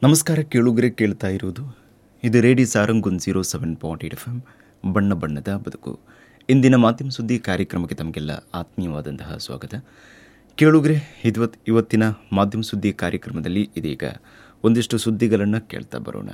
ನಮಸ್ಕಾರ ಕೇಳುಗರೆ ಕೇಳ್ತಾ ಇರುವುದು ಇದು ರೇಡಿ ಸಾರಂಗುನ್ zero seven point eight F M ಬಣ್ಣ ಬಣ್ಣದ ಬದುಕು ಇಂದಿನ ಮಾಧ್ಯಮ ಸುದ್ದಿ ಕಾರ್ಯಕ್ರಮಕ್ಕೆ ತಮಗೆಲ್ಲ ಆತ್ಮೀಯವಾದಂತಹ ಸ್ವಾಗತ ಕೇಳುಗರೆ ಇವತ್ ಇವತ್ತಿನ ಮಾಧ್ಯಮ ಸುದ್ದಿ ಕಾರ್ಯಕ್ರಮದಲ್ಲಿ ಇದೀಗ ಒಂದಿಷ್ಟು ಸುದ್ದಿಗಳನ್ನು ಕೇಳ್ತಾ ಬರೋಣ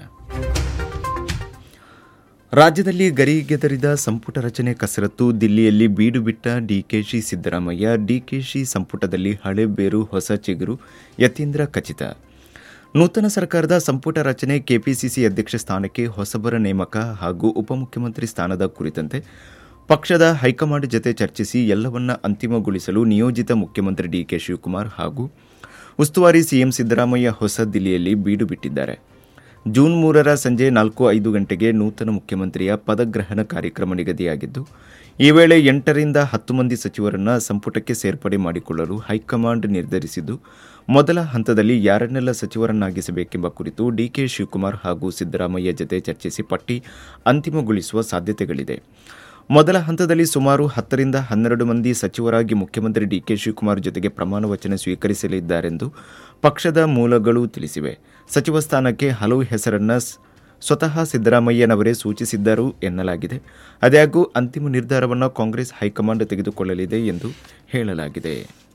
ರಾಜ್ಯದಲ್ಲಿ ಗರಿಗೆದರಿದ ಸಂಪುಟ ರಚನೆ ಕಸರತ್ತು ದಿಲ್ಲಿಯಲ್ಲಿ ಬೀಡು ಬಿಟ್ಟ ಡಿಕೆಶಿ ಸಿದ್ದರಾಮಯ್ಯ ಡಿಕೆಶಿ ಸಂಪುಟದಲ್ಲಿ ಹಳೆ ಬೇರು ಹೊಸ ಚಿಗುರು ಯತೀಂದ್ರ ಖಚಿತ ನೂತನ ಸರ್ಕಾರದ ಸಂಪುಟ ರಚನೆ ಕೆಪಿಸಿಸಿ ಅಧ್ಯಕ್ಷ ಸ್ಥಾನಕ್ಕೆ ಹೊಸಬರ ನೇಮಕ ಹಾಗೂ ಉಪಮುಖ್ಯಮಂತ್ರಿ ಸ್ಥಾನದ ಕುರಿತಂತೆ ಪಕ್ಷದ ಹೈಕಮಾಂಡ್ ಜತೆ ಚರ್ಚಿಸಿ ಎಲ್ಲವನ್ನ ಅಂತಿಮಗೊಳಿಸಲು ನಿಯೋಜಿತ ಮುಖ್ಯಮಂತ್ರಿ ಡಿಕೆ ಶಿವಕುಮಾರ್ ಹಾಗೂ ಉಸ್ತುವಾರಿ ಸಿಎಂ ಸಿದ್ದರಾಮಯ್ಯ ಹೊಸ ದಿಲ್ಲಿಯಲ್ಲಿ ಬೀಡು ಬಿಟ್ಟಿದ್ದಾರೆ ಜೂನ್ ಮೂರರ ಸಂಜೆ ನಾಲ್ಕು ಐದು ಗಂಟೆಗೆ ನೂತನ ಮುಖ್ಯಮಂತ್ರಿಯ ಪದಗ್ರಹಣ ಕಾರ್ಯಕ್ರಮ ನಿಗದಿಯಾಗಿದ್ದು ಈ ವೇಳೆ ಎಂಟರಿಂದ ಹತ್ತು ಮಂದಿ ಸಚಿವರನ್ನ ಸಂಪುಟಕ್ಕೆ ಸೇರ್ಪಡೆ ಮಾಡಿಕೊಳ್ಳಲು ಹೈಕಮಾಂಡ್ ನಿರ್ಧರಿಸಿದ್ದು ಮೊದಲ ಹಂತದಲ್ಲಿ ಯಾರನ್ನೆಲ್ಲ ಸಚಿವರನ್ನಾಗಿಸಬೇಕೆಂಬ ಕುರಿತು ಡಿಕೆ ಶಿವಕುಮಾರ್ ಹಾಗೂ ಸಿದ್ದರಾಮಯ್ಯ ಜತೆ ಚರ್ಚಿಸಿ ಪಟ್ಟಿ ಅಂತಿಮಗೊಳಿಸುವ ಸಾಧ್ಯತೆಗಳಿದೆ ಮೊದಲ ಹಂತದಲ್ಲಿ ಸುಮಾರು ಹತ್ತರಿಂದ ಹನ್ನೆರಡು ಮಂದಿ ಸಚಿವರಾಗಿ ಮುಖ್ಯಮಂತ್ರಿ ಡಿಕೆ ಶಿವಕುಮಾರ್ ಜೊತೆಗೆ ಪ್ರಮಾಣ ವಚನ ಸ್ವೀಕರಿಸಲಿದ್ದಾರೆಂದು ಪಕ್ಷದ ಮೂಲಗಳು ತಿಳಿಸಿವೆ ಸಚಿವ ಸ್ಥಾನಕ್ಕೆ ಹಲವು ಹೆಸರನ್ನ ಸ್- ಸ್ವತಃ ಸಿದ್ದರಾಮಯ್ಯನವರೇ ಸೂಚಿಸಿದ್ದರು ಎನ್ನಲಾಗಿದೆ ಆದಾಗ್ಯೂ ಅಂತಿಮ ನಿರ್ಧಾರವನ್ನು ಕಾಂಗ್ರೆಸ್ ಹೈಕಮಾಂಡ್ ತೆಗೆದುಕೊಳ್ಳಲಿದೆ ಎಂದು ಹೇಳಲಾಗಿದೆ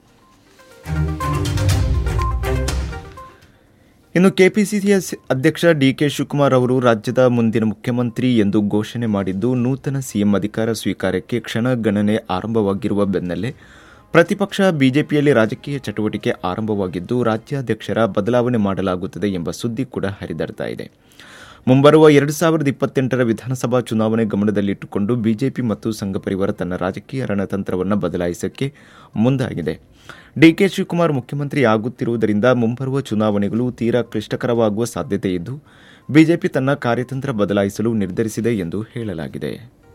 ಇನ್ನು ಕೆಪಿಸಿಸಿಯ ಸ- ಅಧ್ಯಕ್ಷ ಡಿಕೆ ಶಿವಕುಮಾರ್ ಅವರು ರಾಜ್ಯದ ಮುಂದಿನ ಮುಖ್ಯಮಂತ್ರಿ ಎಂದು ಘೋಷಣೆ ಮಾಡಿದ್ದು ನೂತನ ಸಿಎಂ ಅಧಿಕಾರ ಸ್ವೀಕಾರಕ್ಕೆ ಕ್ಷಣ ಗಣನೆ ಆರಂಭವಾಗಿರುವ ಬೆನ್ನಲ್ಲೇ ಪ್ರತಿಪಕ್ಷ ಬಿಜೆಪಿಯಲ್ಲಿ ರಾಜಕೀಯ ಚಟುವಟಿಕೆ ಆರಂಭವಾಗಿದ್ದು ರಾಜ್ಯಾಧ್ಯಕ್ಷರ ಬದಲಾವಣೆ ಮಾಡಲಾಗುತ್ತದೆ ಎಂಬ ಸುದ್ದಿ ಕೂಡ ಹರಿದಾಡ್ತಾ ಇದೆ ಮುಂಬರುವ ಎರಡು ಸಾವಿರದ ಇಪ್ಪತ್ತೆಂಟರ ವಿಧಾನಸಭಾ ಚುನಾವಣೆ ಗಮನದಲ್ಲಿಟ್ಟುಕೊಂಡು ಬಿಜೆಪಿ ಮತ್ತು ಸಂಘ ಪರಿವಾರ ತನ್ನ ರಾಜಕೀಯ ರಣತಂತ್ರವನ್ನು ಬದಲಾಯಿಸಕ್ಕೆ ಮುಂದಾಗಿದೆ ಡಿಕೆ ಶಿವಕುಮಾರ್ ಮುಖ್ಯಮಂತ್ರಿ ಆಗುತ್ತಿರುವುದರಿಂದ ಮುಂಬರುವ ಚುನಾವಣೆಗಳು ತೀರಾ ಕ್ಲಿಷ್ಟಕರವಾಗುವ ಸಾಧ್ಯತೆ ಇದ್ದು ಬಿಜೆಪಿ ತನ್ನ ಕಾರ್ಯತಂತ್ರ ಬದಲಾಯಿಸಲು ನಿರ್ಧರಿಸಿದೆ ಎಂದು ಹೇಳಲಾಗಿದೆ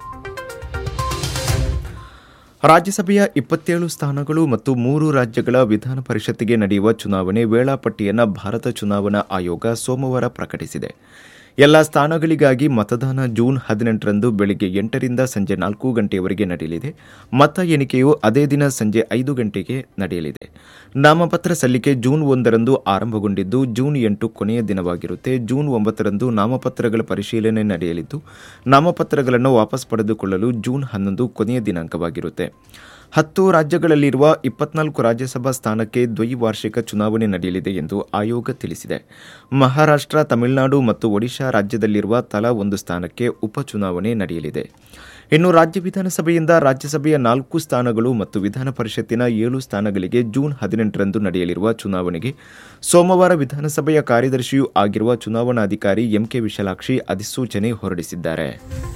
ರಾಜ್ಯಸಭೆಯ ಇಪ್ಪತ್ತೇಳು ಸ್ಥಾನಗಳು ಮತ್ತು ಮೂರು ರಾಜ್ಯಗಳ ವಿಧಾನ ಪರಿಷತ್ತಿಗೆ ನಡೆಯುವ ಚುನಾವಣೆ ವೇಳಾಪಟ್ಟಿಯನ್ನು ಭಾರತ ಚುನಾವಣಾ ಆಯೋಗ ಸೋಮವಾರ ಪ್ರಕಟಿಸಿದೆ ಎಲ್ಲ ಸ್ಥಾನಗಳಿಗಾಗಿ ಮತದಾನ ಜೂನ್ ಹದಿನೆಂಟರಂದು ಬೆಳಗ್ಗೆ ಎಂಟರಿಂದ ಸಂಜೆ ನಾಲ್ಕು ಗಂಟೆಯವರೆಗೆ ನಡೆಯಲಿದೆ ಮತ ಎಣಿಕೆಯು ಅದೇ ದಿನ ಸಂಜೆ ಐದು ಗಂಟೆಗೆ ನಡೆಯಲಿದೆ ನಾಮಪತ್ರ ಸಲ್ಲಿಕೆ ಜೂನ್ ಒಂದರಂದು ಆರಂಭಗೊಂಡಿದ್ದು ಜೂನ್ ಎಂಟು ಕೊನೆಯ ದಿನವಾಗಿರುತ್ತೆ ಜೂನ್ ಒಂಬತ್ತರಂದು ನಾಮಪತ್ರಗಳ ಪರಿಶೀಲನೆ ನಡೆಯಲಿದ್ದು ನಾಮಪತ್ರಗಳನ್ನು ವಾಪಸ್ ಪಡೆದುಕೊಳ್ಳಲು ಜೂನ್ ಹನ್ನೊಂದು ಕೊನೆಯ ದಿನಾಂಕವಾಗಿರುತ್ತೆ ಹತ್ತು ರಾಜ್ಯಗಳಲ್ಲಿರುವ ಇಪ್ಪತ್ನಾಲ್ಕು ರಾಜ್ಯಸಭಾ ಸ್ಥಾನಕ್ಕೆ ದ್ವೈವಾರ್ಷಿಕ ಚುನಾವಣೆ ನಡೆಯಲಿದೆ ಎಂದು ಆಯೋಗ ತಿಳಿಸಿದೆ ಮಹಾರಾಷ್ಟ್ರ ತಮಿಳುನಾಡು ಮತ್ತು ಒಡಿಶಾ ರಾಜ್ಯದಲ್ಲಿರುವ ತಲಾ ಒಂದು ಸ್ಥಾನಕ್ಕೆ ಉಪಚುನಾವಣೆ ನಡೆಯಲಿದೆ ಇನ್ನು ರಾಜ್ಯ ವಿಧಾನಸಭೆಯಿಂದ ರಾಜ್ಯಸಭೆಯ ನಾಲ್ಕು ಸ್ಥಾನಗಳು ಮತ್ತು ವಿಧಾನ ಪರಿಷತ್ತಿನ ಏಳು ಸ್ಥಾನಗಳಿಗೆ ಜೂನ್ ಹದಿನೆಂಟರಂದು ನಡೆಯಲಿರುವ ಚುನಾವಣೆಗೆ ಸೋಮವಾರ ವಿಧಾನಸಭೆಯ ಕಾರ್ಯದರ್ಶಿಯೂ ಆಗಿರುವ ಚುನಾವಣಾಧಿಕಾರಿ ಎಂಕೆ ವಿಶಾಲಾಕ್ಷಿ ಅಧಿಸೂಚನೆ ಹೊರಡಿಸಿದ್ದಾರೆ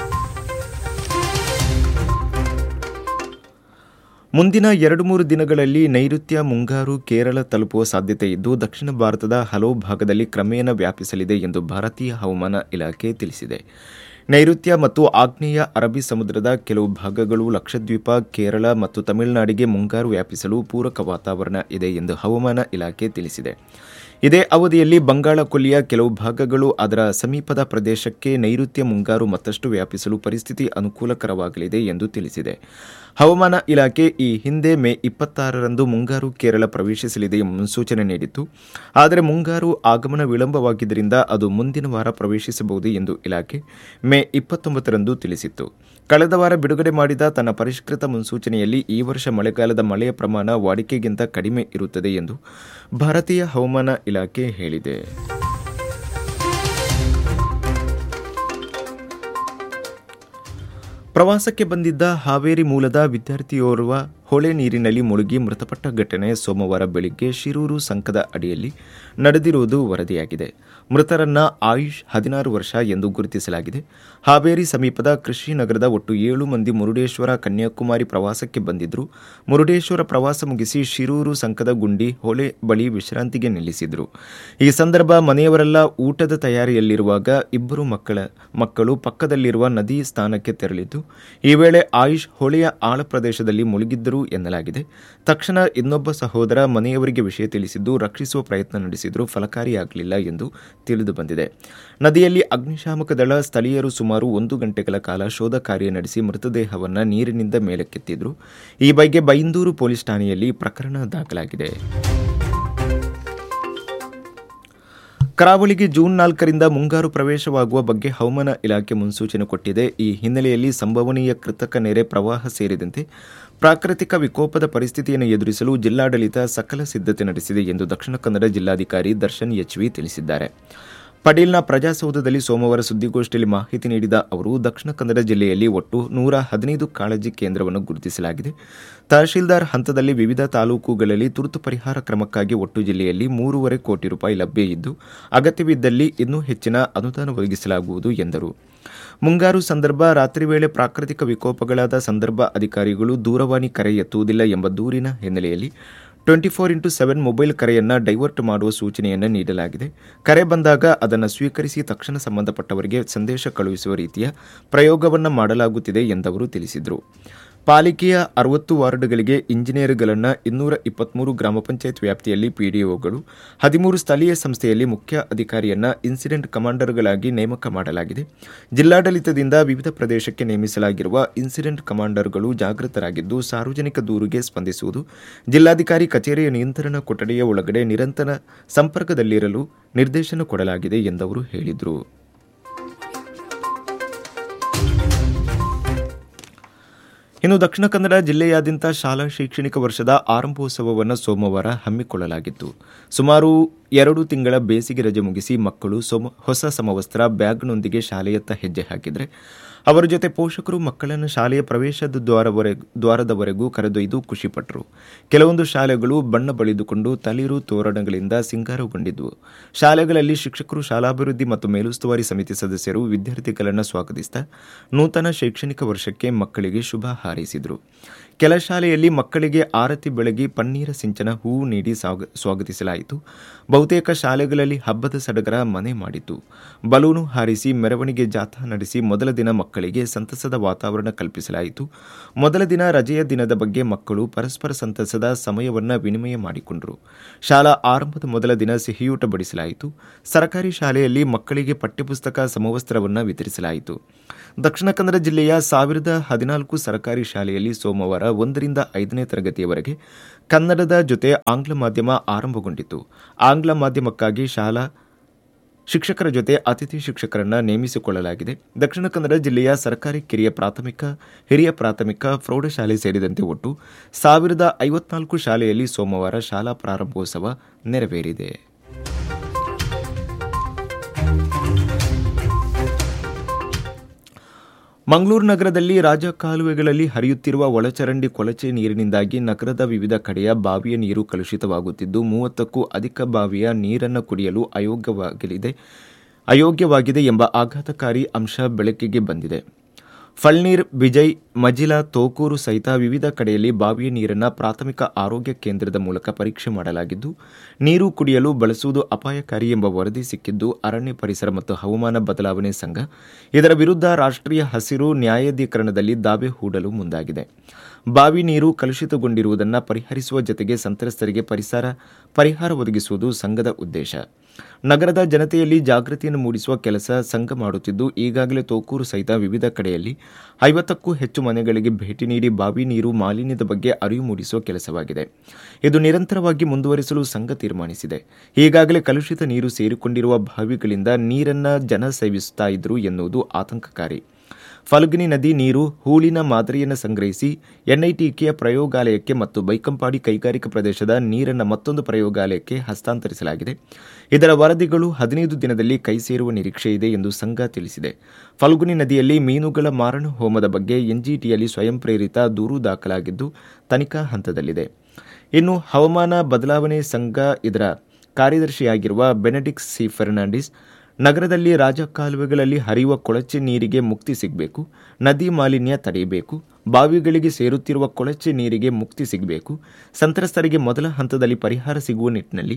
ಮುಂದಿನ ಎರಡು ಮೂರು ದಿನಗಳಲ್ಲಿ ನೈಋತ್ಯ ಮುಂಗಾರು ಕೇರಳ ತಲುಪುವ ಸಾಧ್ಯತೆ ಇದ್ದು ದಕ್ಷಿಣ ಭಾರತದ ಹಲವು ಭಾಗದಲ್ಲಿ ಕ್ರಮೇಣ ವ್ಯಾಪಿಸಲಿದೆ ಎಂದು ಭಾರತೀಯ ಹವಾಮಾನ ಇಲಾಖೆ ತಿಳಿಸಿದೆ ನೈಋತ್ಯ ಮತ್ತು ಆಗ್ನೇಯ ಅರಬ್ಬಿ ಸಮುದ್ರದ ಕೆಲವು ಭಾಗಗಳು ಲಕ್ಷದ್ವೀಪ ಕೇರಳ ಮತ್ತು ತಮಿಳುನಾಡಿಗೆ ಮುಂಗಾರು ವ್ಯಾಪಿಸಲು ಪೂರಕ ವಾತಾವರಣ ಇದೆ ಎಂದು ಹವಾಮಾನ ಇಲಾಖೆ ತಿಳಿಸಿದೆ ಇದೇ ಅವಧಿಯಲ್ಲಿ ಬಂಗಾಳ ಕೊಲ್ಲಿಯ ಕೆಲವು ಭಾಗಗಳು ಅದರ ಸಮೀಪದ ಪ್ರದೇಶಕ್ಕೆ ನೈಋತ್ಯ ಮುಂಗಾರು ಮತ್ತಷ್ಟು ವ್ಯಾಪಿಸಲು ಪರಿಸ್ಥಿತಿ ಅನುಕೂಲಕರವಾಗಲಿದೆ ಎಂದು ತಿಳಿಸಿದೆ ಹವಾಮಾನ ಇಲಾಖೆ ಈ ಹಿಂದೆ ಮೇ ಇಪ್ಪತ್ತಾರರಂದು ಮುಂಗಾರು ಕೇರಳ ಪ್ರವೇಶಿಸಲಿದೆ ಎಂಬ ಮುನ್ಸೂಚನೆ ನೀಡಿತ್ತು ಆದರೆ ಮುಂಗಾರು ಆಗಮನ ವಿಳಂಬವಾಗಿದ್ದರಿಂದ ಅದು ಮುಂದಿನ ವಾರ ಪ್ರವೇಶಿಸಬಹುದು ಎಂದು ಇಲಾಖೆ ಮೇ ಇಪ್ಪತ್ತೊಂಬತ್ತರಂದು ತಿಳಿಸಿತ್ತು ಕಳೆದ ವಾರ ಬಿಡುಗಡೆ ಮಾಡಿದ ತನ್ನ ಪರಿಷ್ಕೃತ ಮುನ್ಸೂಚನೆಯಲ್ಲಿ ಈ ವರ್ಷ ಮಳೆಗಾಲದ ಮಳೆಯ ಪ್ರಮಾಣ ವಾಡಿಕೆಗಿಂತ ಕಡಿಮೆ ಇರುತ್ತದೆ ಎಂದು ಭಾರತೀಯ ಹವಾಮಾನ ಇಲಾಖೆ ಹೇಳಿದೆ ಪ್ರವಾಸಕ್ಕೆ ಬಂದಿದ್ದ ಹಾವೇರಿ ಮೂಲದ ವಿದ್ಯಾರ್ಥಿಯೋರ್ವ ಹೊಳೆ ನೀರಿನಲ್ಲಿ ಮುಳುಗಿ ಮೃತಪಟ್ಟ ಘಟನೆ ಸೋಮವಾರ ಬೆಳಿಗ್ಗೆ ಶಿರೂರು ಸಂಕದ ಅಡಿಯಲ್ಲಿ ನಡೆದಿರುವುದು ವರದಿಯಾಗಿದೆ ಮೃತರನ್ನ ಆಯುಷ್ ಹದಿನಾರು ವರ್ಷ ಎಂದು ಗುರುತಿಸಲಾಗಿದೆ ಹಾವೇರಿ ಸಮೀಪದ ಕೃಷಿ ನಗರದ ಒಟ್ಟು ಏಳು ಮಂದಿ ಮುರುಡೇಶ್ವರ ಕನ್ಯಾಕುಮಾರಿ ಪ್ರವಾಸಕ್ಕೆ ಬಂದಿದ್ರು ಮುರುಡೇಶ್ವರ ಪ್ರವಾಸ ಮುಗಿಸಿ ಶಿರೂರು ಸಂಕದ ಗುಂಡಿ ಹೊಳೆ ಬಳಿ ವಿಶ್ರಾಂತಿಗೆ ನಿಲ್ಲಿಸಿದ್ರು ಈ ಸಂದರ್ಭ ಮನೆಯವರೆಲ್ಲ ಊಟದ ತಯಾರಿಯಲ್ಲಿರುವಾಗ ಇಬ್ಬರು ಮಕ್ಕಳ ಮಕ್ಕಳು ಪಕ್ಕದಲ್ಲಿರುವ ನದಿ ಸ್ಥಾನಕ್ಕೆ ತೆರಳಿದ್ದು ಈ ವೇಳೆ ಆಯುಷ್ ಹೊಳೆಯ ಆಳ ಪ್ರದೇಶದಲ್ಲಿ ಮುಳುಗಿದ್ದರು ಎನ್ನಲಾಗಿದೆ ತಕ್ಷಣ ಇನ್ನೊಬ್ಬ ಸಹೋದರ ಮನೆಯವರಿಗೆ ವಿಷಯ ತಿಳಿಸಿದ್ದು ರಕ್ಷಿಸುವ ಪ್ರಯತ್ನ ನಡೆಸಿದರೂ ಫಲಕಾರಿಯಾಗಲಿಲ್ಲ ಎಂದು ತಿಳಿದು ಬಂದಿದೆ ನದಿಯಲ್ಲಿ ಅಗ್ನಿಶಾಮಕ ದಳ ಸ್ಥಳೀಯರು ಸುಮಾರು ಒಂದು ಗಂಟೆಗಳ ಕಾಲ ಶೋಧ ಕಾರ್ಯ ನಡೆಸಿ ಮೃತದೇಹವನ್ನು ನೀರಿನಿಂದ ಮೇಲಕ್ಕೆತ್ತಿದ್ರು ಈ ಬಗ್ಗೆ ಬೈಂದೂರು ಪೊಲೀಸ್ ಠಾಣೆಯಲ್ಲಿ ಪ್ರಕರಣ ದಾಖಲಾಗಿದೆ ಕರಾವಳಿಗೆ ಜೂನ್ ನಾಲ್ಕರಿಂದ ಮುಂಗಾರು ಪ್ರವೇಶವಾಗುವ ಬಗ್ಗೆ ಹವಾಮಾನ ಇಲಾಖೆ ಮುನ್ಸೂಚನೆ ಕೊಟ್ಟಿದೆ ಈ ಹಿನ್ನೆಲೆಯಲ್ಲಿ ಸಂಭವನೀಯ ಕೃತಕ ನೆರೆ ಪ್ರವಾಹ ಸೇರಿದಂತೆ ಪ್ರಾಕೃತಿಕ ವಿಕೋಪದ ಪರಿಸ್ಥಿತಿಯನ್ನು ಎದುರಿಸಲು ಜಿಲ್ಲಾಡಳಿತ ಸಕಲ ಸಿದ್ಧತೆ ನಡೆಸಿದೆ ಎಂದು ದಕ್ಷಿಣ ಕನ್ನಡ ಜಿಲ್ಲಾಧಿಕಾರಿ ದರ್ಶನ್ ಎಚ್ವಿ ತಿಳಿಸಿದ್ದಾರೆ ಪಡೀಲ್ನ ಪ್ರಜಾಸೌಧದಲ್ಲಿ ಸೋಮವಾರ ಸುದ್ದಿಗೋಷ್ಠಿಯಲ್ಲಿ ಮಾಹಿತಿ ನೀಡಿದ ಅವರು ದಕ್ಷಿಣ ಕನ್ನಡ ಜಿಲ್ಲೆಯಲ್ಲಿ ಒಟ್ಟು ನೂರ ಹದಿನೈದು ಕಾಳಜಿ ಕೇಂದ್ರವನ್ನು ಗುರುತಿಸಲಾಗಿದೆ ತಹಶೀಲ್ದಾರ್ ಹಂತದಲ್ಲಿ ವಿವಿಧ ತಾಲೂಕುಗಳಲ್ಲಿ ತುರ್ತು ಪರಿಹಾರ ಕ್ರಮಕ್ಕಾಗಿ ಒಟ್ಟು ಜಿಲ್ಲೆಯಲ್ಲಿ ಮೂರುವರೆ ಕೋಟಿ ರೂಪಾಯಿ ಲಭ್ಯ ಇದ್ದು ಅಗತ್ಯವಿದ್ದಲ್ಲಿ ಇನ್ನೂ ಹೆಚ್ಚಿನ ಅನುದಾನ ಒದಗಿಸಲಾಗುವುದು ಎಂದರು ಮುಂಗಾರು ಸಂದರ್ಭ ರಾತ್ರಿ ವೇಳೆ ಪ್ರಾಕೃತಿಕ ವಿಕೋಪಗಳಾದ ಸಂದರ್ಭ ಅಧಿಕಾರಿಗಳು ದೂರವಾಣಿ ಕರೆ ಎತ್ತುವುದಿಲ್ಲ ಎಂಬ ದೂರಿನ ಹಿನ್ನೆಲೆಯಲ್ಲಿ twenty four into seven mobile ಕರೆಯನ್ನು ಡೈವರ್ಟ್ ಮಾಡುವ ಸೂಚನೆಯನ್ನು ನೀಡಲಾಗಿದೆ ಕರೆ ಬಂದಾಗ ಅದನ್ನು ಸ್ವೀಕರಿಸಿ ತಕ್ಷಣ ಸಂಬಂಧಪಟ್ಟವರಿಗೆ ಸಂದೇಶ ಕಳುಹಿಸುವ ರೀತಿಯ ಪ್ರಯೋಗವನ್ನು ಮಾಡಲಾಗುತ್ತಿದೆ ಎಂದವರು ತಿಳಿಸಿದರು ಪಾಲಿಕೆಯ ಅರವತ್ತು ವಾರ್ಡ್ಗಳಿಗೆ ಇಂಜಿನಿಯರ್ಗಳನ್ನು ಇನ್ನೂರ ಇಪ್ಪತ್ಮೂರು ಗ್ರಾಮ ಪಂಚಾಯತ್ ವ್ಯಾಪ್ತಿಯಲ್ಲಿ ಪಿಡಿಒಗಳು ಹದಿಮೂರು ಸ್ಥಳೀಯ ಸಂಸ್ಥೆಯಲ್ಲಿ ಮುಖ್ಯ ಅಧಿಕಾರಿಯನ್ನ ಇನ್ಸಿಡೆಂಟ್ ಕಮಾಂಡರ್ಗಳಾಗಿ ನೇಮಕ ಮಾಡಲಾಗಿದೆ ಜಿಲ್ಲಾಡಳಿತದಿಂದ ವಿವಿಧ ಪ್ರದೇಶಕ್ಕೆ ನೇಮಿಸಲಾಗಿರುವ ಇನ್ಸಿಡೆಂಟ್ ಕಮಾಂಡರ್ಗಳು ಜಾಗೃತರಾಗಿದ್ದು ಸಾರ್ವಜನಿಕ ದೂರಿಗೆ ಸ್ಪಂದಿಸುವುದು ಜಿಲ್ಲಾಧಿಕಾರಿ ಕಚೇರಿಯ ನಿಯಂತ್ರಣ ಕೊಠಡಿಯ ಒಳಗಡೆ ನಿರಂತರ ಸಂಪರ್ಕದಲ್ಲಿರಲು ನಿರ್ದೇಶನ ಕೊಡಲಾಗಿದೆ ಎಂದವರು ಹೇಳಿದರು ಇನ್ನು ದಕ್ಷಿಣ ಕನ್ನಡ ಜಿಲ್ಲೆಯಾದ್ಯಂತ ಶಾಲಾ ಶೈಕ್ಷಣಿಕ ವರ್ಷದ ಆರಂಭೋತ್ಸವವನ್ನು ಸೋಮವಾರ ಹಮ್ಮಿಕೊಳ್ಳಲಾಗಿತ್ತು ಸುಮಾರು ಎರಡು ತಿಂಗಳ ಬೇಸಿಗೆ ರಜೆ ಮುಗಿಸಿ ಮಕ್ಕಳು ಸೋಮ ಹೊಸ ಸಮವಸ್ತ್ರ ಬ್ಯಾಗ್ನೊಂದಿಗೆ ಶಾಲೆಯತ್ತ ಹೆಜ್ಜೆ ಹಾಕಿದರೆ ಅವರ ಜೊತೆ ಪೋಷಕರು ಮಕ್ಕಳನ್ನು ಶಾಲೆಯ ಪ್ರವೇಶದ ದ್ವಾರವರೆಗೂ ದ್ವಾರದವರೆಗೂ ಕರೆದೊಯ್ದು ಖುಷಿಪಟ್ಟರು ಕೆಲವೊಂದು ಶಾಲೆಗಳು ಬಣ್ಣ ಬಳಿದುಕೊಂಡು ತಳಿರು ತೋರಣಗಳಿಂದ ಸಿಂಗಾರಗೊಂಡಿದ್ದವು ಶಾಲೆಗಳಲ್ಲಿ ಶಿಕ್ಷಕರು ಶಾಲಾಭಿವೃದ್ಧಿ ಮತ್ತು ಮೇಲುಸ್ತುವಾರಿ ಸಮಿತಿ ಸದಸ್ಯರು ವಿದ್ಯಾರ್ಥಿಗಳನ್ನು ಸ್ವಾಗತಿಸಿದ ನೂತನ ಶೈಕ್ಷಣಿಕ ವರ್ಷಕ್ಕೆ ಮಕ್ಕಳಿಗೆ ಶುಭ ಹಾರೈಸಿದರು ಕೆಲ ಶಾಲೆಯಲ್ಲಿ ಮಕ್ಕಳಿಗೆ ಆರತಿ ಬೆಳಗಿ ಪನ್ನೀರ ಸಿಂಚನ ಹೂವು ನೀಡಿ ಸ್ವಾಗ- ಸ್ವಾಗತಿಸಲಾಯಿತು ಬಹುತೇಕ ಶಾಲೆಗಳಲ್ಲಿ ಹಬ್ಬದ ಸಡಗರ ಮನೆ ಮಾಡಿತು ಬಲೂನು ಹಾರಿಸಿ ಮೆರವಣಿಗೆ ಜಾಥಾ ನಡೆಸಿ ಮೊದಲ ದಿನ ಮಕ್ಕಳಿಗೆ ಸಂತಸದ ವಾತಾವರಣ ಕಲ್ಪಿಸಲಾಯಿತು ಮೊದಲ ದಿನ ರಜೆಯ ದಿನದ ಬಗ್ಗೆ ಮಕ್ಕಳು ಪರಸ್ಪರ ಸಂತಸದ ಸಮಯವನ್ನ ವಿನಿಮಯ ಮಾಡಿಕೊಂಡರು ಶಾಲಾ ಆರಂಭದ ಮೊದಲ ದಿನ ಸಿಹಿಯೂಟ ಬಡಿಸಲಾಯಿತು ಸರ್ಕಾರಿ ಶಾಲೆಯಲ್ಲಿ ಮಕ್ಕಳಿಗೆ ಪಠ್ಯಪುಸ್ತಕ ಸಮವಸ್ತ್ರವನ್ನು ವಿತರಿಸಲಾಯಿತು ದಕ್ಷಿಣ ಕನ್ನಡ ಜಿಲ್ಲೆಯ ಸಾವಿರದ ಹದಿನಾಲ್ಕು ಸರ್ಕಾರಿ ಶಾಲೆಯಲ್ಲಿ ಸೋಮವಾರ ಒಂದರಿಂದ ಐದನೇ ತರಗತಿಯವರೆಗೆ ಕನ್ನಡದ ಜೊತೆ ಆಂಗ್ಲ ಮಾಧ್ಯಮ ಆರಂಭಗೊಂಡಿತು ಆಂಗ್ಲ ಮಾಧ್ಯಮಕ್ಕಾಗಿ ಶಾಲಾ ಶಿಕ್ಷಕರ ಜೊತೆ ಅತಿಥಿ ಶಿಕ್ಷಕರನ್ನ ನೇಮಿಸಿಕೊಳ್ಳಲಾಗಿದೆ ದಕ್ಷಿಣ ಕನ್ನಡ ಜಿಲ್ಲೆಯ ಸರ್ಕಾರಿ ಕಿರಿಯ ಪ್ರಾಥಮಿಕ ಹಿರಿಯ ಪ್ರಾಥಮಿಕ ಪ್ರೌಢಶಾಲೆ ಸೇರಿದಂತೆ ಒಟ್ಟು ಸಾವಿರದ ಐವತ್ನಾಲ್ಕು ಶಾಲೆಯಲ್ಲಿ ಸೋಮವಾರ ಶಾಲಾ ಪ್ರಾರಂಭೋತ್ಸವ ನೆರವೇರಿದೆ ಮಂಗಳೂರು ನಗರದಲ್ಲಿ ರಾಜ ಕಾಲುವೆಗಳಲ್ಲಿ ಹರಿಯುತ್ತಿರುವ ಒಳಚರಂಡಿ ಕೊಳಚೆ ನೀರಿನಿಂದಾಗಿ ನಗರದ ವಿವಿಧ ಕಡೆಯ ಬಾವಿಯ ನೀರು ಕಲುಷಿತವಾಗುತ್ತಿದ್ದು ಮೂವತ್ತಕ್ಕೂ ಅಧಿಕ ಬಾವಿಯ ನೀರನ್ನು ಕುಡಿಯಲು ಅಯೋಗ್ಯವಾಗಲಿದೆ ಅಯೋಗ್ಯವಾಗಿದೆ ಎಂಬ ಆಘಾತಕಾರಿ ಅಂಶ ಬೆಳಕಿಗೆ ಬಂದಿದೆ ಫಳ್ನೀರ್ ವಿಜಯ್ ಮಜಿಲಾ ತೋಕೂರು ಸಹಿತ ವಿವಿಧ ಕಡೆಯಲ್ಲಿ ಬಾವಿಯ ನೀರನ್ನು ಪ್ರಾಥಮಿಕ ಆರೋಗ್ಯ ಕೇಂದ್ರದ ಮೂಲಕ ಪರೀಕ್ಷೆ ಮಾಡಲಾಗಿದ್ದು ನೀರು ಕುಡಿಯಲು ಬಳಸುವುದು ಅಪಾಯಕಾರಿ ಎಂಬ ವರದಿ ಸಿಕ್ಕಿದ್ದು ಅರಣ್ಯ ಪರಿಸರ ಮತ್ತು ಹವಾಮಾನ ಬದಲಾವಣೆ ಸಂಘ ಇದರ ವಿರುದ್ಧ ರಾಷ್ಟ್ರೀಯ ಹಸಿರು ನ್ಯಾಯಾಧೀಕರಣದಲ್ಲಿ ದಾವೆ ಹೂಡಲು ಮುಂದಾಗಿದೆ ಬಾವಿ ನೀರು ಕಲುಷಿತಗೊಂಡಿರುವುದನ್ನು ಪರಿಹರಿಸುವ ಜತೆಗೆ ಸಂತ್ರಸ್ತರಿಗೆ ಪರಿಸರ ಪರಿಹಾರ ಒದಗಿಸುವುದು ಸಂಘದ ಉದ್ದೇಶ ನಗರದ ಜನತೆಯಲ್ಲಿ ಜಾಗೃತಿಯನ್ನು ಮೂಡಿಸುವ ಕೆಲಸ ಸಂಘ ಮಾಡುತ್ತಿದ್ದು ಈಗಾಗಲೇ ತೋಕೂರು ಸಹಿತ ವಿವಿಧ ಕಡೆಯಲ್ಲಿ ಐವತ್ತಕ್ಕೂ ಹೆಚ್ಚು ಮನೆಗಳಿಗೆ ಭೇಟಿ ನೀಡಿ ಬಾವಿ ನೀರು ಮಾಲಿನ್ಯದ ಬಗ್ಗೆ ಅರಿವು ಮೂಡಿಸುವ ಕೆಲಸವಾಗಿದೆ ಇದು ನಿರಂತರವಾಗಿ ಮುಂದುವರಿಸಲು ಸಂಘ ತೀರ್ಮಾನಿಸಿದೆ ಈಗಾಗಲೇ ಕಲುಷಿತ ನೀರು ಸೇರಿಕೊಂಡಿರುವ ಬಾವಿಗಳಿಂದ ನೀರನ್ನ ಜನ ಸೇವಿಸುತ್ತಾ ಇದ್ರು ಎನ್ನುವುದು ಆತಂಕಕಾರಿ ಫಲ್ಗುನಿ ನದಿ ನೀರು ಹೂಳಿನ ಮಾದರಿಯನ್ನು ಸಂಗ್ರಹಿಸಿ ಎನ್ಐಟಿಕೆಯ ಪ್ರಯೋಗಾಲಯಕ್ಕೆ ಮತ್ತು ಬೈಕಂಪಾಡಿ ಕೈಗಾರಿಕಾ ಪ್ರದೇಶದ ನೀರನ್ನು ಮತ್ತೊಂದು ಪ್ರಯೋಗಾಲಯಕ್ಕೆ ಹಸ್ತಾಂತರಿಸಲಾಗಿದೆ ಇದರ ವರದಿಗಳು ಹದಿನೈದು ದಿನದಲ್ಲಿ ಕೈ ಸೇರುವ ನಿರೀಕ್ಷೆ ಇದೆ ಎಂದು ಸಂಘ ತಿಳಿಸಿದೆ ಫಲ್ಗುನಿ ನದಿಯಲ್ಲಿ ಮೀನುಗಳ ಮಾರಣ ಹೋಮದ ಬಗ್ಗೆ ಎನ್ಜಿಟಿಯಲ್ಲಿ ಸ್ವಯಂ ಪ್ರೇರಿತ ದೂರು ದಾಖಲಾಗಿದ್ದು ತನಿಖಾ ಹಂತದಲ್ಲಿದೆ ಇನ್ನು ಹವಾಮಾನ ಬದಲಾವಣೆ ಸಂಘ ಇದರ ಕಾರ್ಯದರ್ಶಿಯಾಗಿರುವ ಬೆನೆಡಿಕ್ಸ್ ಸಿ ಫೆರ್ನಾಂಡಿಸ್ ನಗರದಲ್ಲಿ ರಾಜಕಾಲುವೆಗಳಲ್ಲಿ ಹರಿಯುವ ಕೊಳಚೆ ನೀರಿಗೆ ಮುಕ್ತಿ ಸಿಗಬೇಕು ನದಿ ಮಾಲಿನ್ಯ ತಡೆಯಬೇಕು ಬಾವಿಗಳಿಗೆ ಸೇರುತ್ತಿರುವ ಕೊಳಚೆ ನೀರಿಗೆ ಮುಕ್ತಿ ಸಿಗಬೇಕು ಸಂತ್ರಸ್ತರಿಗೆ ಮೊದಲ ಹಂತದಲ್ಲಿ ಪರಿಹಾರ ಸಿಗುವ ನಿಟ್ಟಿನಲ್ಲಿ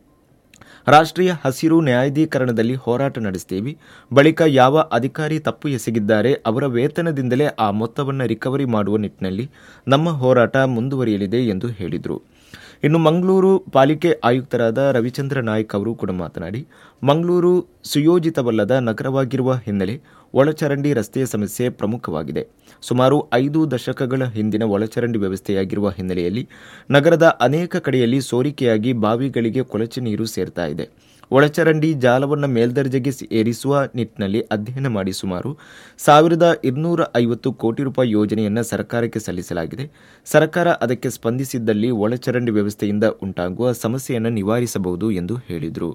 ರಾಷ್ಟ್ರೀಯ ಹಸಿರು ನ್ಯಾಯಾಧೀಕರಣದಲ್ಲಿ ಹೋರಾಟ ನಡೆಸುತ್ತೇವೆ ಬಳಿಕ ಯಾವ ಅಧಿಕಾರಿ ತಪ್ಪು ಎಸಗಿದ್ದಾರೆ ಅವರ ವೇತನದಿಂದಲೇ ಆ ಮೊತ್ತವನ್ನು ರಿಕವರಿ ಮಾಡುವ ನಿಟ್ಟಿನಲ್ಲಿ ನಮ್ಮ ಹೋರಾಟ ಮುಂದುವರಿಯಲಿದೆ ಎಂದು ಹೇಳಿದರು ಇನ್ನು ಮಂಗಳೂರು ಪಾಲಿಕೆ ಆಯುಕ್ತರಾದ ರವಿಚಂದ್ರ ನಾಯ್ಕ್ ಅವರು ಕೂಡ ಮಾತನಾಡಿ ಮಂಗಳೂರು ಸುಯೋಜಿತವಲ್ಲದ ನಗರವಾಗಿರುವ ಹಿನ್ನೆಲೆ ಒಳಚರಂಡಿ ರಸ್ತೆಯ ಸಮಸ್ಯೆ ಪ್ರಮುಖವಾಗಿದೆ ಸುಮಾರು ಐದು ದಶಕಗಳ ಹಿಂದಿನ ಒಳಚರಂಡಿ ವ್ಯವಸ್ಥೆಯಾಗಿರುವ ಹಿನ್ನೆಲೆಯಲ್ಲಿ ನಗರದ ಅನೇಕ ಕಡೆಯಲ್ಲಿ ಸೋರಿಕೆಯಾಗಿ ಬಾವಿಗಳಿಗೆ ಕೊಳಚೆ ನೀರು ಸೇರ್ತಾ ಇದೆ ಒಳಚರಂಡಿ ಜಾಲವನ್ನು ಮೇಲ್ದರ್ಜೆಗೆ ಏರಿಸುವ ನಿಟ್ಟಿನಲ್ಲಿ ಅಧ್ಯಯನ ಮಾಡಿ ಸುಮಾರು ಸಾವಿರದ ಇನ್ನೂರ ಐವತ್ತು ಕೋಟಿ ರೂಪಾಯಿ ಯೋಜನೆಯನ್ನು ಸರ್ಕಾರಕ್ಕೆ ಸಲ್ಲಿಸಲಾಗಿದೆ ಸರ್ಕಾರ ಅದಕ್ಕೆ ಸ್ಪಂದಿಸಿದ್ದಲ್ಲಿ ಒಳಚರಂಡಿ ವ್ಯವಸ್ಥೆಯಿಂದ ಉಂಟಾಗುವ ಸಮಸ್ಯೆಯನ್ನು ನಿವಾರಿಸಬಹುದು ಎಂದು ಹೇಳಿದರು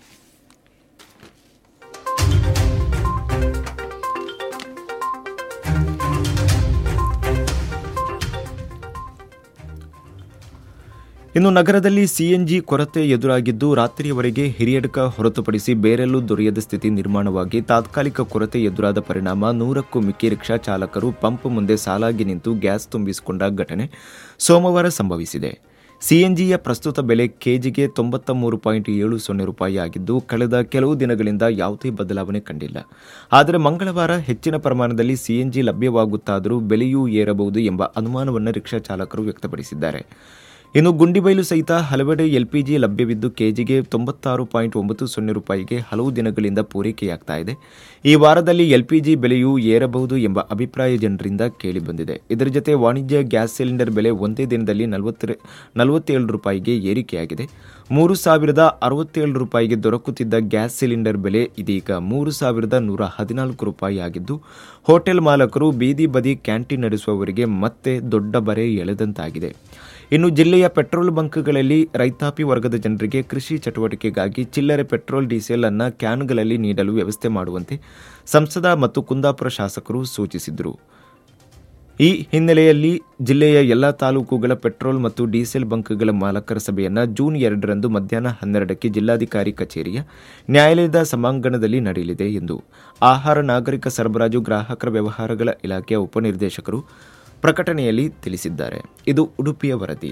ಇನ್ನು ನಗರದಲ್ಲಿ ಸಿಎನ್ಜಿ ಕೊರತೆ ಎದುರಾಗಿದ್ದು ರಾತ್ರಿಯವರೆಗೆ ಹಿರಿಯಡ್ಕ ಹೊರತುಪಡಿಸಿ ಬೇರೆಲ್ಲೂ ದೊರೆಯದ ಸ್ಥಿತಿ ನಿರ್ಮಾಣವಾಗಿ ತಾತ್ಕಾಲಿಕ ಕೊರತೆ ಎದುರಾದ ಪರಿಣಾಮ ನೂರಕ್ಕೂ ಮಿಕ್ಕಿ ರಿಕ್ಷಾ ಚಾಲಕರು ಪಂಪ್ ಮುಂದೆ ಸಾಲಾಗಿ ನಿಂತು ಗ್ಯಾಸ್ ತುಂಬಿಸಿಕೊಂಡ ಘಟನೆ ಸೋಮವಾರ ಸಂಭವಿಸಿದೆ ಸಿಎನ್ಜಿಯ ಪ್ರಸ್ತುತ ಬೆಲೆ ಕೆಜಿಗೆ ತೊಂಬತ್ತ ಮೂರು ಪಾಯಿಂಟ್ ಏಳು ಸೊನ್ನೆ ರೂಪಾಯಿ ಆಗಿದ್ದು ಕಳೆದ ಕೆಲವು ದಿನಗಳಿಂದ ಯಾವುದೇ ಬದಲಾವಣೆ ಕಂಡಿಲ್ಲ ಆದರೆ ಮಂಗಳವಾರ ಹೆಚ್ಚಿನ ಪ್ರಮಾಣದಲ್ಲಿ ಸಿಎನ್ಜಿ ಲಭ್ಯವಾಗುತ್ತಾದರೂ ಬೆಲೆಯೂ ಏರಬಹುದು ಎಂಬ ಅನುಮಾನವನ್ನು ರಿಕ್ಷಾ ಚಾಲಕರು ವ್ಯಕ್ತಪಡಿಸಿದ್ದಾರೆ ಇನ್ನು ಗುಂಡಿಬೈಲು ಸಹಿತ ಹಲವೆಡೆ ಎಲ್ಪಿಜಿ ಲಭ್ಯವಿದ್ದು ಕೆಜಿಗೆ ತೊಂಬತ್ತಾರು ಪಾಯಿಂಟ್ ಒಂಬತ್ತು ಸೊನ್ನೆ ರೂಪಾಯಿಗೆ ಹಲವು ದಿನಗಳಿಂದ ಪೂರೈಕೆಯಾಗ್ತಾ ಇದೆ ಈ ವಾರದಲ್ಲಿ ಎಲ್ಪಿಜಿ ಬೆಲೆಯೂ ಏರಬಹುದು ಎಂಬ ಅಭಿಪ್ರಾಯ ಜನರಿಂದ ಕೇಳಿಬಂದಿದೆ ಇದರ ಜೊತೆ ವಾಣಿಜ್ಯ ಗ್ಯಾಸ್ ಸಿಲಿಂಡರ್ ಬೆಲೆ ಒಂದೇ ದಿನದಲ್ಲಿ ನಲವತ್ತ ನಲವತ್ತೇಳು ರೂಪಾಯಿಗೆ ಏರಿಕೆಯಾಗಿದೆ ಮೂರು ಸಾವಿರದ ಅರವತ್ತೇಳು ರೂಪಾಯಿಗೆ ದೊರಕುತ್ತಿದ್ದ ಗ್ಯಾಸ್ ಸಿಲಿಂಡರ್ ಬೆಲೆ ಇದೀಗ ಮೂರು ಸಾವಿರದ ನೂರ ಹದಿನಾಲ್ಕು ರೂಪಾಯಿ ಆಗಿದ್ದು ಹೋಟೆಲ್ ಮಾಲಕರು ಬೀದಿ ಬದಿ ಕ್ಯಾಂಟೀನ್ ನಡೆಸುವವರಿಗೆ ಮತ್ತೆ ದೊಡ್ಡ ಬರೆ ಎಳೆದಂತಾಗಿದೆ ಇನ್ನು ಜಿಲ್ಲೆಯ ಪೆಟ್ರೋಲ್ ಬಂಕ್ಗಳಲ್ಲಿ ರೈತಾಪಿ ವರ್ಗದ ಜನರಿಗೆ ಕೃಷಿ ಚಟುವಟಿಕೆಗಾಗಿ ಚಿಲ್ಲರೆ ಪೆಟ್ರೋಲ್ ಡೀಸೆಲ್ ಅನ್ನು ಕ್ಯಾನ್ಗಳಲ್ಲಿ ನೀಡಲು ವ್ಯವಸ್ಥೆ ಮಾಡುವಂತೆ ಸಂಸದ ಮತ್ತು ಕುಂದಾಪುರ ಶಾಸಕರು ಸೂಚಿಸಿದರು ಈ ಹಿನ್ನೆಲೆಯಲ್ಲಿ ಜಿಲ್ಲೆಯ ಎಲ್ಲ ತಾಲೂಕುಗಳ ಪೆಟ್ರೋಲ್ ಮತ್ತು ಡೀಸೆಲ್ ಬಂಕ್ಗಳ ಮಾಲಕರ ಸಭೆಯನ್ನು ಜೂನ್ ಎರಡರಂದು ಮಧ್ಯಾಹ್ನ ಹನ್ನೆರಡಕ್ಕೆ ಜಿಲ್ಲಾಧಿಕಾರಿ ಕಚೇರಿಯ ನ್ಯಾಯಾಲಯದ ಸಭಾಂಗಣದಲ್ಲಿ ನಡೆಯಲಿದೆ ಎಂದು ಆಹಾರ ನಾಗರಿಕ ಸರಬರಾಜು ಗ್ರಾಹಕರ ವ್ಯವಹಾರಗಳ ಇಲಾಖೆಯ ಉಪನಿರ್ದೇಶಕರು ಪ್ರಕಟಣೆಯಲ್ಲಿ ತಿಳಿಸಿದ್ದಾರೆ ಇದು ಉಡುಪಿಯ ವರದಿ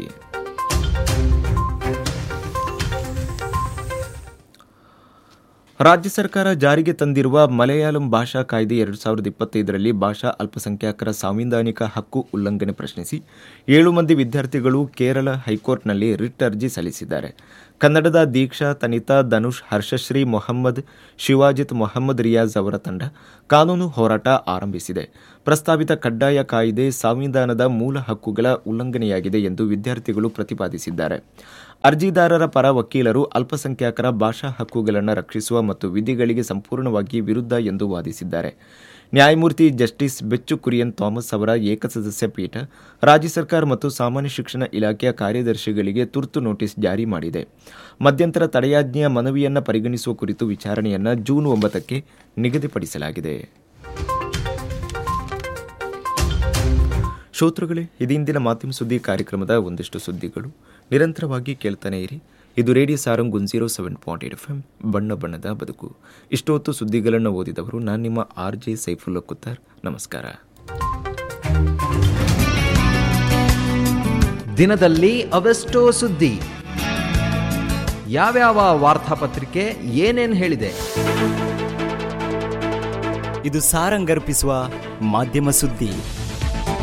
ರಾಜ್ಯ ಸರ್ಕಾರ ಜಾರಿಗೆ ತಂದಿರುವ ಮಲಯಾಳಂ ಭಾಷಾ ಕಾಯ್ದೆ ಎರಡು ಸಾವಿರದ ಇಪ್ಪತ್ತೈದರಲ್ಲಿ ಭಾಷಾ ಅಲ್ಪಸಂಖ್ಯಾತರ ಸಾಂವಿಧಾನಿಕ ಹಕ್ಕು ಉಲ್ಲಂಘನೆ ಪ್ರಶ್ನಿಸಿ ಏಳು ಮಂದಿ ವಿದ್ಯಾರ್ಥಿಗಳು ಕೇರಳ ಹೈಕೋರ್ಟ್ನಲ್ಲಿ ರಿಟ್ ಅರ್ಜಿ ಸಲ್ಲಿಸಿದ್ದಾರೆ ಕನ್ನಡದ ದೀಕ್ಷಾ ತನಿತಾ ಧನುಷ್ ಹರ್ಷಶ್ರೀ ಮೊಹಮ್ಮದ್ ಶಿವಾಜಿತ್ ಮೊಹಮ್ಮದ್ ರಿಯಾಜ್ ಅವರ ತಂಡ ಕಾನೂನು ಹೋರಾಟ ಆರಂಭಿಸಿದೆ ಪ್ರಸ್ತಾವಿತ ಕಡ್ಡಾಯ ಕಾಯ್ದೆ ಸಂವಿಧಾನದ ಮೂಲ ಹಕ್ಕುಗಳ ಉಲ್ಲಂಘನೆಯಾಗಿದೆ ಎಂದು ವಿದ್ಯಾರ್ಥಿಗಳು ಪ್ರತಿಪಾದಿಸಿದ್ದಾರೆ ಅರ್ಜಿದಾರರ ಪರ ವಕೀಲರು ಅಲ್ಪಸಂಖ್ಯಾತರ ಭಾಷಾ ಹಕ್ಕುಗಳನ್ನು ರಕ್ಷಿಸುವ ಮತ್ತು ವಿಧಿಗಳಿಗೆ ಸಂಪೂರ್ಣವಾಗಿ ವಿರುದ್ಧ ಎಂದು ವಾದಿಸಿದ್ದಾರೆ ನ್ಯಾಯಮೂರ್ತಿ ಜಸ್ಟಿಸ್ ಬೆಚ್ಚು ಕುರಿಯನ್ ಥಾಮಸ್ ಅವರ ಏಕಸದಸ್ಯ ಪೀಠ ರಾಜ್ಯ ಸರ್ಕಾರ ಮತ್ತು ಸಾಮಾನ್ಯ ಶಿಕ್ಷಣ ಇಲಾಖೆಯ ಕಾರ್ಯದರ್ಶಿಗಳಿಗೆ ತುರ್ತು ನೋಟಿಸ್ ಜಾರಿ ಮಾಡಿದೆ ಮಧ್ಯಂತರ ತಡೆಯಾಜ್ಞೆಯ ಮನವಿಯನ್ನು ಪರಿಗಣಿಸುವ ಕುರಿತು ವಿಚಾರಣೆಯನ್ನು ಜೂನ್ ಒಂಬತ್ತಕ್ಕೆ ನಿಗದಿಪಡಿಸಲಾಗಿದೆ ಶ್ರೋತೃಗಳೇ ಇದೀಂದಿನ ಮಾಧ್ಯಮ ಸುದ್ದಿ ಕಾರ್ಯಕ್ರಮದ ಒಂದಿಷ್ಟು ಸುದ್ದಿಗಳು ನಿರಂತರವಾಗಿ ಕೇಳ್ತಾನೆ ಇರಿ ಇದು radio Sarang one zero seven point eight F M ಬಣ್ಣ ಬಣ್ಣದ ಬದುಕು ಇಷ್ಟೊತ್ತು ಸುದ್ದಿಗಳನ್ನು ಓದಿದವರು ನಾನು ನಿಮ್ಮ ಆರ್ ಜೆ ಸೈಫುಲ್ಲ ಕುತ್ತಾರ್ ನಮಸ್ಕಾರ ದಿನದಲ್ಲಿ ಅವೆಷ್ಟೋ ಸುದ್ದಿ ಯಾವ್ಯಾವ ವಾರ್ತಾಪತ್ರಿಕೆ ಏನೇನ್ ಹೇಳಿದೆ ಇದು ಸಾರಂಗರ್ಪಿಸುವ ಮಾಧ್ಯಮ ಸುದ್ದಿ